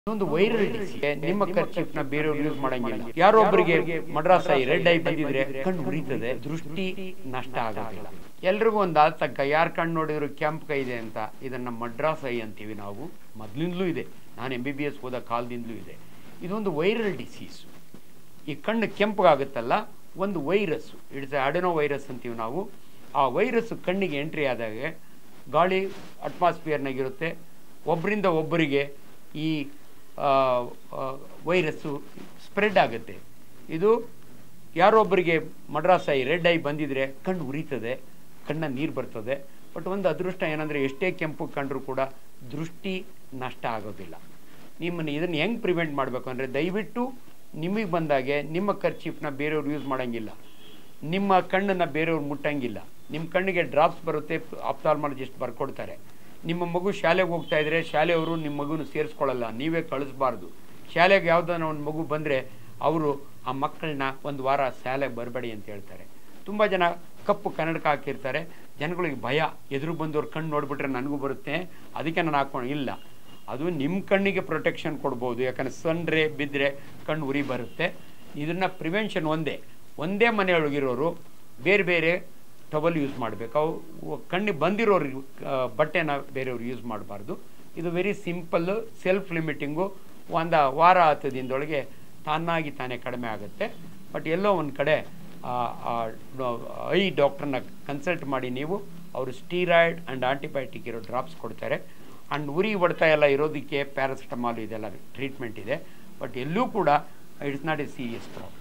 ಒಂದು viral disease ನಿಮ್ಮ kerchief ನ ಬೇರೆಯವ್ರು ಯೂಸ್ ಮಾಡಂಗಿಲ್ಲ ಯಾರೊಬ್ಬರಿಗೆ ಮಡ್ರಾಸ್ ಐ ರೆಡ್ ಐ ಬಂದಿದ್ರೆ ಕಣ್ಣು ಉರಿತದೆ ದೃಷ್ಟಿ ನಷ್ಟ ಆಗೋದಿಲ್ಲ ಎಲ್ರಿಗೂ ಒಂದು ಆತಂಕ ಯಾರ್ ಕಣ್ಣು ನೋಡಿದ್ರು ಕೆಂಪು ಕೈ ಇದೆ ಅಂತ ಇದನ್ನ ಮಡ್ರಾಸ್ ಐ ಅಂತೀವಿ ನಾವು ಮೊದ್ಲಿಂದಲೂ ಇದೆ ನಾನು ಎಂ ಬಿ ಬಿ ಎಸ್ ಹೋದ ಕಾಲದಿಂದಲೂ ಇದೆ ಇದೊಂದು ವೈರಲ್ ಡಿಸೀಸ್ ಈ ಕಣ್ಣು ಕೆಂಪಗಾಗುತ್ತಲ್ಲ ಒಂದು ವೈರಸ್ ಇಟ್ಸ್ ಅಡೆನೋ ವೈರಸ್ ಅಂತೀವಿ ನಾವು ಆ ವೈರಸ್ ಕಣ್ಣಿಗೆ ಎಂಟ್ರಿ ಆದಾಗ ಗಾಳಿ ಅಟ್ಮಾಸ್ಫಿಯರ್ನಾಗಿರುತ್ತೆ ಒಬ್ಬರಿಂದ ಒಬ್ಬರಿಗೆ ಈ ವೈರಸ್ಸು ಸ್ಪ್ರೆಡ್ ಆಗುತ್ತೆ ಇದು ಯಾರೊಬ್ಬರಿಗೆ ಮಡ್ರಾಸ್ ಐ ರೆಡ್ ಐ ಬಂದಿದ್ರೆ ಕಣ್ಣು ಉರಿತದೆ ಕಣ್ಣ ನೀರು ಬರ್ತದೆ ಬಟ್ ಒಂದು ಅದೃಷ್ಟ ಏನಂದರೆ ಎಷ್ಟೇ ಕೆಂಪು ಕಂಡ್ರೂ ಕೂಡ ದೃಷ್ಟಿ ನಷ್ಟ ಆಗೋದಿಲ್ಲ ನಿಮ್ಮನ್ನು ಇದನ್ನು ಹೆಂಗೆ ಪ್ರಿವೆಂಟ್ ಮಾಡಬೇಕು ಅಂದರೆ ದಯವಿಟ್ಟು ನಿಮಗೆ ಬಂದಾಗೆ ನಿಮ್ಮ ಖರ್ಚೀಫ್ನ ಬೇರೆಯವ್ರು ಯೂಸ್ ಮಾಡೋಂಗಿಲ್ಲ ನಿಮ್ಮ ಕಣ್ಣನ್ನು ಬೇರೆಯವ್ರು ಮುಟ್ಟಂಗಿಲ್ಲ ನಿಮ್ಮ ಕಣ್ಣಿಗೆ ಡ್ರಾಪ್ಸ್ ಬರುತ್ತೆ ಆಪ್ತಾಲ್ಮಾಲಜಿಸ್ಟ್ ಬರ್ಕೊಡ್ತಾರೆ ನಿಮ್ಮ ಮಗು ಶಾಲೆಗೆ ಹೋಗ್ತಾ ಇದ್ರೆ ಶಾಲೆಯವರು ನಿಮ್ಮ ಮಗುನ ಸೇರಿಸ್ಕೊಳ್ಳಲ್ಲ ನೀವೇ ಕಳಿಸ್ಬಾರ್ದು ಶಾಲೆಗೆ ಯಾವುದಾನ ಒಂದು ಮಗು ಬಂದರೆ ಅವರು ಆ ಮಕ್ಕಳನ್ನ ಒಂದು ವಾರ ಶಾಲೆಗೆ ಬರಬೇಡಿ ಅಂತ ಹೇಳ್ತಾರೆ ತುಂಬ ಜನ ಕಪ್ಪು ಕನ್ನಡಕ ಹಾಕಿರ್ತಾರೆ ಜನಗಳಿಗೆ ಭಯ ಎದುರು ಬಂದವ್ರು ಕಣ್ಣು ನೋಡಿಬಿಟ್ರೆ ನನಗೂ ಬರುತ್ತೆ ಅದಕ್ಕೆ ನಾನು ಹಾಕೊಂಡು ಇಲ್ಲ ಅದು ನಿಮ್ಮ ಕಣ್ಣಿಗೆ ಪ್ರೊಟೆಕ್ಷನ್ ಕೊಡ್ಬೋದು ಯಾಕಂದರೆ ಸನ್ರೆ ಬಿದ್ದರೆ ಕಣ್ಣು ಉರಿ ಬರುತ್ತೆ ಇದನ್ನು ಪ್ರಿವೆನ್ಷನ್ ಒಂದೇ ಒಂದೇ ಮನೆಯೊಳಗಿರೋರು ಬೇರೆ ಬೇರೆ ಟವಲ್ ಯೂಸ್ ಮಾಡಬೇಕು ಅವು ಕಣ್ಣಿಗೆ ಬಂದಿರೋರು ಬಟ್ಟೆನ ಬೇರೆಯವ್ರು ಯೂಸ್ ಮಾಡಬಾರ್ದು ಇದು ವೆರಿ ಸಿಂಪಲ್ ಸೆಲ್ಫ್ ಲಿಮಿಟಿಂಗು ಒಂದು ವಾರ ಹತ್ತದಿಂದೊಳಗೆ ತಾನಾಗಿ ತಾನೇ ಕಡಿಮೆ ಆಗುತ್ತೆ ಬಟ್ ಎಲ್ಲೋ ಒಂದು ಕಡೆ ಐ ಡಾಕ್ಟ್ರನ್ನ ಕನ್ಸಲ್ಟ್ ಮಾಡಿ ನೀವು ಅವರು ಸ್ಟೀರಾಯ್ಡ್ ಆ್ಯಂಡ್ ಆಂಟಿಬಯೋಟಿಕ್ ಇರೋ ಡ್ರಾಪ್ಸ್ ಕೊಡ್ತಾರೆ ಆ್ಯಂಡ್ ಉರಿ ಹೊಡ್ತಾ ಎಲ್ಲ ಇರೋದಕ್ಕೆ ಪ್ಯಾರಾಸಿಟಮಾಲ್ ಇದೆಲ್ಲ ಟ್ರೀಟ್ಮೆಂಟ್ ಇದೆ ಬಟ್ ಎಲ್ಲೂ ಕೂಡ it's not a serious problem